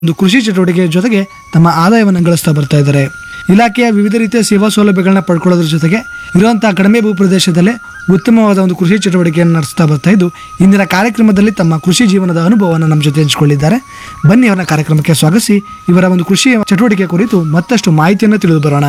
ಒಂದು ಕೃಷಿ ಚಟುವಟಿಕೆಯ ಜೊತೆಗೆ ತಮ್ಮ ಆದಾಯವನ್ನು ಗಳಿಸ್ತಾ ಬರ್ತಾ ಇದ್ದಾರೆ ಇಲಾಖೆಯ ವಿವಿಧ ರೀತಿಯ ಸೇವಾ ಸೌಲಭ್ಯಗಳನ್ನ ಪಡ್ಕೊಳ್ಳೋದ್ರ ಜೊತೆಗೆ ಇರುವಂತಹ ಕಡಿಮೆ ಭೂಪ್ರದೇಶದಲ್ಲೇ ಉತ್ತಮವಾದ ಒಂದು ಕೃಷಿ ಚಟುವಟಿಕೆಯನ್ನು ನಡೆಸ್ತಾ ಬರ್ತಾ ಇದ್ದು ಇಂದಿನ ಕಾರ್ಯಕ್ರಮದಲ್ಲಿ ತಮ್ಮ ಕೃಷಿ ಜೀವನದ ಅನುಭವವನ್ನು ನಮ್ಮ ಜೊತೆ ಹಂಚಿಕೊಂಡಿದ್ದಾರೆ ಬನ್ನಿ ಅವರ ಕಾರ್ಯಕ್ರಮಕ್ಕೆ ಸ್ವಾಗತಿಸಿ ಇವರ ಒಂದು ಕೃಷಿ ಚಟುವಟಿಕೆ ಕುರಿತು ಮತ್ತಷ್ಟು ಮಾಹಿತಿಯನ್ನು ತಿಳಿದು ಬರೋಣ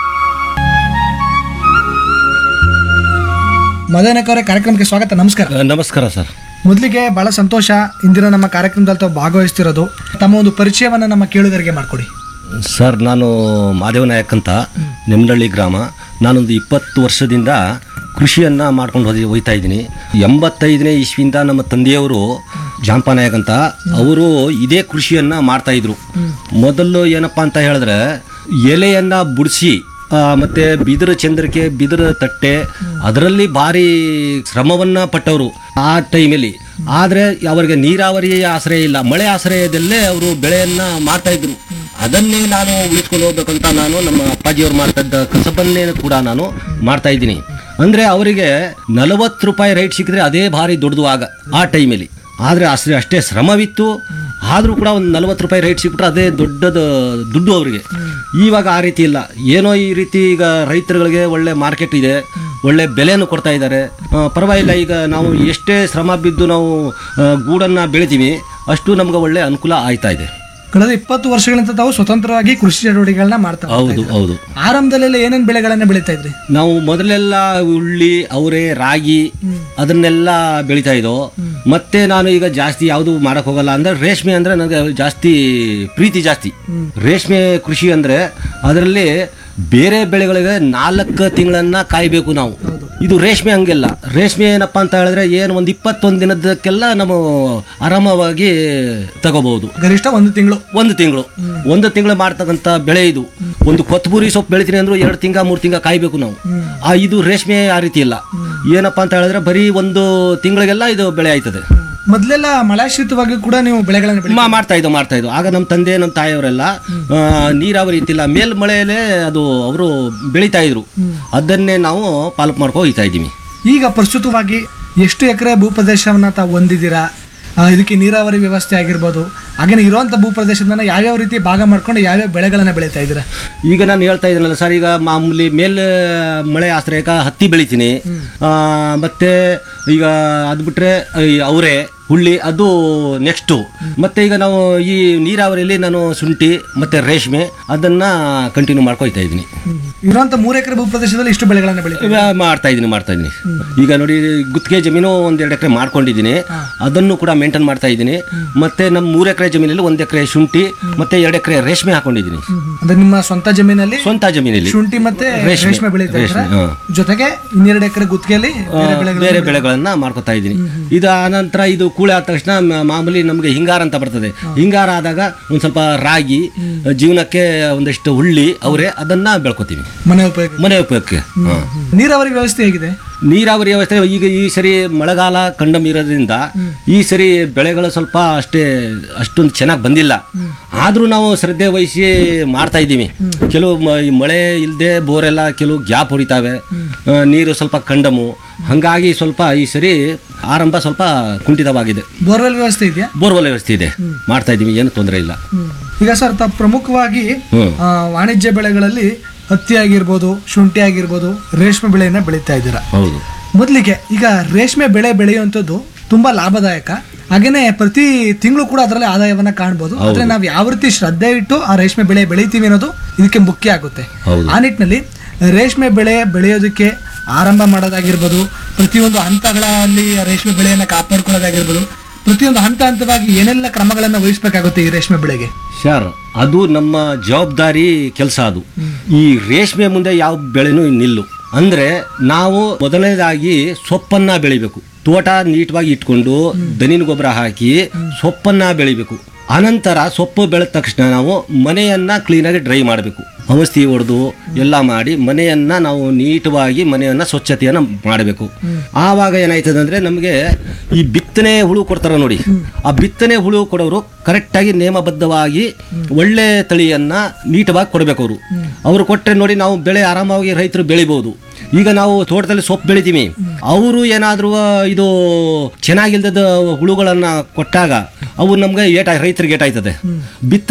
ಮದನಕ ಅವರ ಕಾರ್ಯಕ್ರಮಕ್ಕೆ ಸ್ವಾಗತ ನಮಸ್ಕಾರ ಅಹ್, ನಮಸ್ಕಾರ ಸರ್ ಮೊದಲಿಗೆ ಬಹಳ ಸಂತೋಷ ಇಂದಿನ ನಮ್ಮ ಕಾರ್ಯಕ್ರಮದಲ್ಲಿ ತಾವು ಭಾಗವಹಿಸ್ತಿರೋದು ತಮ್ಮ ಒಂದು ಪರಿಚಯವನ್ನ ನಮ್ಮ ಕೇಳುಗರಿಗೆ ಮಾಡ್ಕೊಡಿ ಸರ್ ನಾನು ಮಾದೇವ ನಾಯಕ್ ಅಂತ ನೆಮ್ಮನಹಳ್ಳಿ ಗ್ರಾಮ ನಾನೊಂದು ಇಪ್ಪತ್ತು ವರ್ಷದಿಂದ ಕೃಷಿಯನ್ನು ಮಾಡ್ಕೊಂಡು ಹೋಗಿ ಹೋಗ್ತಾ ಇದ್ದೀನಿ ಎಂಬತ್ತೈದನೇ ಇಸ್ವಿಯಿಂದ ನಮ್ಮ ತಂದೆಯವರು ಜಾಂಪ ನಾಯಕ್ ಅಂತ ಅವರು ಇದೇ ಕೃಷಿಯನ್ನು ಮಾಡ್ತಾ ಇದ್ರು ಮೊದಲು ಏನಪ್ಪ ಅಂತ ಹೇಳಿದ್ರೆ ಎಲೆಯನ್ನು ಬುಡಿಸಿ ಮತ್ತು ಬಿದಿರ ಚಂದ್ರಿಕೆ ಬಿದಿರ ತಟ್ಟೆ ಅದರಲ್ಲಿ ಭಾರಿ ಶ್ರಮವನ್ನ ಪಟ್ಟವರು ಆ ಟೈಮಲ್ಲಿ ಆದರೆ ಅವರಿಗೆ ನೀರಾವರಿ ಆಶ್ರಯ ಇಲ್ಲ ಮಳೆ ಆಶ್ರಯದಲ್ಲೇ ಅವರು ಬೆಳೆಯನ್ನ ಮಾಡ್ತಾ ಇದ್ರು ಅದನ್ನೇ ನಾನು ಉಳಿಸ್ಕೊಂಡು ಹೋಗ್ಬೇಕಂತ ನಾನು ನಮ್ಮ ಅಪ್ಪಾಜಿಯವ್ರು ಮಾಡ್ತಾ ಇದ್ದ ಕಸಬನ್ನೇ ಕೂಡ ನಾನು ಮಾಡ್ತಾ ಇದ್ದೀನಿ ಅಂದ್ರೆ ಅವರಿಗೆ ನಲವತ್ತು ರೂಪಾಯಿ ರೈಟ್ ಸಿಕ್ಕಿದ್ರೆ ಅದೇ ಭಾರಿ ದೊಡ್ಡದು ಆಗ ಆ ಟೈಮಲ್ಲಿ ಆದರೆ ಅಷ್ಟೇ ಅಷ್ಟೇ ಶ್ರಮವಿತ್ತು ಆದರೂ ಕೂಡ ಒಂದು ನಲವತ್ತು ರೂಪಾಯಿ ರೈಟ್ ಸಿಕ್ಬಿಟ್ರೆ ಅದೇ ದೊಡ್ಡದ ದುಡ್ಡು ಅವರಿಗೆ ಇವಾಗ ಆ ರೀತಿ ಇಲ್ಲ ಏನೋ ಈ ರೀತಿ ಈಗ ರೈತರುಗಳಿಗೆ ಒಳ್ಳೆ ಮಾರ್ಕೆಟ್ ಇದೆ ಒಳ್ಳೆ ಬೆಲೆಯನ್ನು ಕೊಡ್ತಾ ಇದ್ದಾರೆ ಆ, ಪರವಾಗಿಲ್ಲ ಈಗ ನಾವು ಎಷ್ಟೇ ಶ್ರಮ ಬಿದ್ದು ನಾವು ಆ, ಗೂಡನ್ನು ಬೆಳಿತೀವಿ ಅಷ್ಟು ನಮ್ಗೆ ಒಳ್ಳೆ ಅನುಕೂಲ ಆಯ್ತಾ ಇದೆ ಕಳೆದ ಇಪ್ಪತ್ತು ವರ್ಷಗಳಿಂದ ತಾವು ಸ್ವತಂತ್ರವಾಗಿ ಕೃಷಿ ಚಟುವಟಿಕೆಗಳನ್ನ ಮಾಡ್ತಾ ಬರ್ತಾ ಹೌದು ಇದ್ದೀರಿ. ಹೌದು ಆರಂಭದಲ್ಲೆಲ್ಲ ಏನೇನು ಬೆಳೆಗಳನ್ನ ಬೆಳೀತಾ ಇದ್ರಿ ನಾವು ಮೊದಲೆಲ್ಲ ಉಳ್ಳಿ ಅವರೆ ರಾಗಿ ಅದನ್ನೆಲ್ಲ ಬೆಳಿತಾ ಇದ್ದೋ ಮತ್ತೆ ನಾನು ಈಗ ಜಾಸ್ತಿ ಯಾವುದು ಮಾಡಕ್ ಹೋಗಲ್ಲ ಅಂದ್ರೆ ರೇಷ್ಮೆ ಅಂದ್ರೆ ನನಗೆ ಜಾಸ್ತಿ ಪ್ರೀತಿ ಜಾಸ್ತಿ ರೇಷ್ಮೆ ಕೃಷಿ ಅಂದ್ರೆ ಅದರಲ್ಲಿ ಬೇರೆ ಬೆಳೆಗಳಿಗೆ ನಾಲ್ಕು ತಿಂಗಳನ್ನ ಕಾಯ್ಬೇಕು ನಾವು ಇದು ರೇಷ್ಮೆ ಹಂಗಿಲ್ಲ ರೇಷ್ಮೆ ಏನಪ್ಪಾ ಅಂತ ಹೇಳಿದ್ರೆ ಏನು ಒಂದು ಇಪ್ಪತ್ತೊಂದು ದಿನದಕ್ಕೆಲ್ಲ ನಾವು ಆರಾಮವಾಗಿ ತಗೋಬಹುದು ಗರಿಷ್ಠ ಒಂದು ತಿಂಗಳು ಒಂದು ತಿಂಗಳು ಒಂದು ತಿಂಗಳು ಮಾಡ್ತಕ್ಕಂಥ ಬೆಳೆ ಇದು ಒಂದು ಕೊತ್ತಂಬರಿ ಸೊಪ್ಪು ಬೆಳಿತೀನಿ ಅಂದ್ರೂ ಎರಡು ತಿಂಗ ಮೂರು ತಿಂಗ ಕಾಯ್ಬೇಕು ನಾವು ಆ ಇದು ರೇಷ್ಮೆ ಆ ರೀತಿ ಇಲ್ಲ ಏನಪ್ಪಾ ಅಂತ ಹೇಳಿದ್ರೆ ಬರೀ ಒಂದು ತಿಂಗಳಿಗೆಲ್ಲ ಇದು ಬೆಳೆ ಆಯ್ತದೆ ಮೊದಲೆಲ್ಲ ಮಳೆಶ್ರಿತವಾಗಿ ಕೂಡ ನೀವು ಬೆಳೆಗಳನ್ನ ಬೆಳಿ ಮಾ- ಮಾಡ್ತಾ ಇದ್ದೋ ಮಾಡ್ತಾ ಇದ್ದೋ ಆಗ ನಮ್ಮ ತಂದೆ ನಮ್ಮ ತಾಯಿಯವರೆಲ್ಲ ಆ, ನೀರಾವರಿ ಇತ್ತಿಲ್ಲ ಮೇಲ್ಮಳೆಯಲ್ಲೇ ಅದು ಅವರು ಬೆಳಿತಾ ಇದ್ರು ಅದನ್ನೇ ನಾವು ಪಾಲಕ್ ಮಾಡ್ಕೊ ಹೋಗ್ತಾ ಇದ್ದೀವಿ ಈಗ ಪ್ರಸ್ತುತವಾಗಿ ಎಷ್ಟು ಎಕರೆ ಭೂಪ್ರದೇಶವನ್ನ ತಾವು ಹೊಂದಿದ್ದೀರಾ ಆ, ಇದಕ್ಕೆ ನೀರಾವರಿ ವ್ಯವಸ್ಥೆ ಆಗಿರ್ಬೋದು ಹಾಗೇನೆ ಇರುವಂತ ಭೂಪ್ರದೇಶದನ್ನ ಯಾವ್ಯಾವ ರೀತಿ ಭಾಗ ಮಾಡ್ಕೊಂಡು ಯಾವ್ಯಾವ ಬೆಳೆಗಳನ್ನ ಬೆಳೀತಾ ಇದ್ದೀರಾ ಈಗ ನಾನು ಹೇಳ್ತಾ ಇದ್ದೀನಲ್ಲ ಸರ್ ಈಗ ಮಾಮೂಲಿ ಮೇಲ್ ಮಳೆ ಆಶ್ರಯಕ ಹತ್ತಿ ಬೆಳಿತೀನಿ ಆ, ಮತ್ತೆ ಈಗ ಅದು ಬಿಟ್ರೆ ಈ ಅವರೆ ಹುಳ್ಳಿ ಅದು ನೆಕ್ಸ್ಟು ಮತ್ತೆ ಈಗ ನಾವು ಈ ನೀರಾವರಿಯಲ್ಲಿ ನಾನು ಶುಂಠಿ ಮತ್ತೆ ರೇಷ್ಮೆ ಅದನ್ನ ಕಂಟಿನ್ಯೂ ಮಾಡ್ಕೊಯ್ತಾ ಇದ್ದೀನಿ ಇರುವಂತ ಮೂರು ಎಕರೆ ಭೂಪ್ರದೇಶದಲ್ಲಿ ಇಷ್ಟು ಬೆಳೆಗಳನ್ನ ಬೆಳೀತಾ ಇವ ಮಾಡ್ತಾ ಇದ್ದೀನಿ ಮಾಡ್ತಾ ಇದ್ದೀನಿ ಈಗ ನೋಡಿ ಗುತ್ತಿಗೆ ಜಮೀನು ಒಂದ್ ಎರಡು ಎಕರೆ ಮಾಡ್ಕೊಂಡಿದ್ದೀನಿ ಅದನ್ನು ಕೂಡ ಮೇಂಟೈನ್ ಮಾಡ್ತಾ ಇದ್ದೀನಿ ಮತ್ತೆ ನಮ್ಮ ಮೂರು ಎಕರೆ ಜಮೀನಲ್ಲಿ ಒಂದ್ ಎಕರೆ ಶುಂಠಿ ಮತ್ತೆ ಎರಡು ಎಕರೆ ರೇಷ್ಮೆ ಹಾಕೊಂಡಿದ್ದೀನಿ ಅಂದ್ರೆ ನಿಮ್ಮ ಸ್ವಂತ ಜಮೀನಲ್ಲಿ ಸ್ವಂತ ಜಮೀನಲ್ಲಿ ಶುಂಠಿ ಮತ್ತೆ ರೇಷ್ಮೆ. ರೇಷ್ಮೆ ಬೆಳೀತಾ ಇದ್ದೀರಾ ರೇಷ್ಮೆ, ಹಾ. ಜೊತೆಗೆ ಇನ್ನೆರಡು ಎಕರೆ ಗುತ್ತಿಗೆಯಲ್ಲಿ ಬೇರೆ ಬೆಳೆಗಳು ಬೇರೆ ಬೆಳೆಗಳನ್ನ ಮಾಡ್ಕೊತಾ ಇದ್ದೀನಿ ಇದು ಆನಂತರ ಇದು ಕೂಳೆ ಆದ ತಕ್ಷಣ ಮ- ಮಾಮೂಲಿ ನಮಗೆ ಹಿಂಗಾರ ಅಂತ ಬರ್ತದೆ ಹಿಂಗಾರ ಆದಾಗ ಒಂದ್ ಸ್ವಲ್ಪ ರಾಗಿ ಜೀವನಕ್ಕೆ ಒಂದಿಷ್ಟು ಹುಳ್ಳಿ ಅವರೇ ಅದನ್ನ ಬೆಳ್ಕೊತೀವಿ ಮನೆ ಉಪಯೋಗ ಮನೆ ಉಪಯೋಗಕ್ಕೆ ಹಾ. ನೀರಾವರಿ ವ್ಯವಸ್ಥೆ ಹೇಗಿದೆ ನೀರಾವರಿ ವ್ಯವಸ್ಥೆ ಈಗ ಈ ಸರಿ ಮಳೆಗಾಲ ಕಂಡಮ್ ಇರೋದ್ರಿಂದ ಈ ಸರಿ ಬೆಳೆಗಳು ಸ್ವಲ್ಪ ಅಷ್ಟೇ ಅಷ್ಟೊಂದು ಚೆನ್ನಾಗಿ ಬಂದಿಲ್ಲ ಆದ್ರೂ ನಾವು ಶ್ರದ್ಧೆ ವಹಿಸಿ ಮಾಡ್ತಾ ಇದ್ದೀವಿ ಕೆಲವು ಮ- ಈ ಮಳೆ ಇಲ್ಲದೆ ಬೋರೆಲ್ಲ ಕೆಲವು ಗ್ಯಾಪ್ ಹೊಡಿತಾವೆ ಆ, ನೀರು ಸ್ವಲ್ಪ ಕಂಡಮು ಹಂಗಾಗಿ ಸ್ವಲ್ಪ ಈ ಸರಿ ಆರಂಭ ಸ್ವಲ್ಪ ಕುಂಠಿತವಾಗಿದೆ ಬೋರ್ವೆಲ್ ವ್ಯವಸ್ಥೆ ಇದೆಯಾ ಬೋರ್ವೆಲ್ ವ್ಯವಸ್ಥೆ ಇದೆ ಮಾಡ್ತಾ ಇದ್ದೀವಿ ಏನು ತೊಂದರೆ ಇಲ್ಲ ಈಗ ಸರ್ ತಾವು ಪ್ರಮುಖವಾಗಿ ಹ್ಮ್. ಆ, ವಾಣಿಜ್ಯ ಬೆಳೆಗಳಲ್ಲಿ ಹತ್ತಿ ಆಗಿರ್ಬೋದು ಶುಂಠಿ ಆಗಿರ್ಬೋದು ರೇಷ್ಮೆ ಬೆಳೆಯನ್ನ ಬೆಳೀತಾ ಇದ್ದೀರಾ ಹೌದು ಮೊದಲಿಗೆ ಈಗ ರೇಷ್ಮೆ ಬೆಳೆ ಬೆಳೆಯುವಂಥದ್ದು ತುಂಬಾ ಲಾಭದಾಯಕ ಹಾಗೇನೆ ಪ್ರತಿ ತಿಂಗಳು ಕೂಡ ಅದರಲ್ಲಿ ಆದಾಯವನ್ನ ಕಾಣ್ಬೋದು ಆದ್ರೆ ನಾವು ಯಾವ ರೀತಿ ಶ್ರದ್ಧೆ ಇಟ್ಟು ಆ ರೇಷ್ಮೆ ಬೆಳೆ ಬೆಳಿತೀವಿ ಅನ್ನೋದು ಇದಕ್ಕೆ ಮುಖ್ಯ ಆಗುತ್ತೆ ಹೌದು. ಆ ನಿಟ್ಟಿನಲ್ಲಿ ರೇಷ್ಮೆ ಬೆಳೆ ಬೆಳೆಯೋದಕ್ಕೆ ಆರಂಭ ಮಾಡೋದಾಗಿರ್ಬೋದು ಪ್ರತಿಯೊಂದು ಹಂತಗಳಲ್ಲಿ ಆ ರೇಷ್ಮೆ ಬೆಳೆಯನ್ನ ಕಾಪಾಡ್ಕೊಳ್ಳೋದಾಗಿರ್ಬೋದು ಪ್ರತಿಯೊಂದು ಹಂತ ಹಂತವಾಗಿ ಏನೆಲ್ಲ ಕ್ರಮಗಳನ್ನ ವಹಿಸಬೇಕಾಗುತ್ತೆ ಈ ರೇಷ್ಮೆ ಬೆಳೆಗೆ ಸರ್ ಅದು ನಮ್ಮ ಜವಾಬ್ದಾರಿ ಕೆಲಸ ಅದು ಈ ರೇಷ್ಮೆ ಮುಂದೆ ಯಾವ ಬೆಳೆನೂ ನಿಲ್ಲು ಅಂದ್ರೆ ನಾವು ಮೊದಲನೇದಾಗಿ ಸೊಪ್ಪನ್ನ ಬೆಳಿಬೇಕು ತೋಟ ನೀಟವಾಗಿ ಇಟ್ಕೊಂಡು ದನಿನ ಗೊಬ್ಬರ ಹಾಕಿ ಸೊಪ್ಪನ್ನ ಬೆಳಿಬೇಕು ಅನಂತರ ಸೊಪ್ಪು ಬೆಳೆದ ತಕ್ಷಣ ನಾವು ಮನೆಯನ್ನ ಕ್ಲೀನಾಗಿ ಡ್ರೈ ಮಾಡಬೇಕು ಔಷಧಿ ಹೊಡೆದು ಎಲ್ಲ ಮಾಡಿ ಮನೆಯನ್ನ ನಾವು ನೀಟವಾಗಿ ಮನೆಯನ್ನ ಸ್ವಚ್ಛತೆಯನ್ನ ಮಾಡಬೇಕು ಆವಾಗ ಏನಾಯ್ತದೆ ಅಂದ್ರೆ ನಮಗೆ ಈ ಬಿತ್ತನೆ ಹುಳು ಕೊಡ್ತಾರ ನೋಡಿ ಆ ಬಿತ್ತನೆ ಹುಳು ಕೊಡೋರು ಕರೆಕ್ಟಾಗಿ ನೇಮಬದ್ಧವಾಗಿ ಒಳ್ಳೆ ತಳಿಯನ್ನ ನೀಟವಾಗಿ ಕೊಡಬೇಕು ಅವರು ಅವರು ಕೊಟ್ಟರೆ ನೋಡಿ ನಾವು ಬೆಳೆ ಆರಾಮವಾಗಿ ರೈತರು ಬೆಳಿಬಹುದು ಈಗ ನಾವು ತೋಟದಲ್ಲಿ ಸೊಪ್ಪು ಬೆಳಿತೀವಿ ಅವರು ಏನಾದರೂ ಇದು ಚೆನ್ನಾಗಿಲ್ದದ ಹುಳುಗಳನ್ನ ಕೊಟ್ಟಾಗ ಅವು ನಮ್ಗೆ ಏಟ ರೈತರಿಗೆ ಏಟಾಯ್ತದೆ ಬಿತ್ತ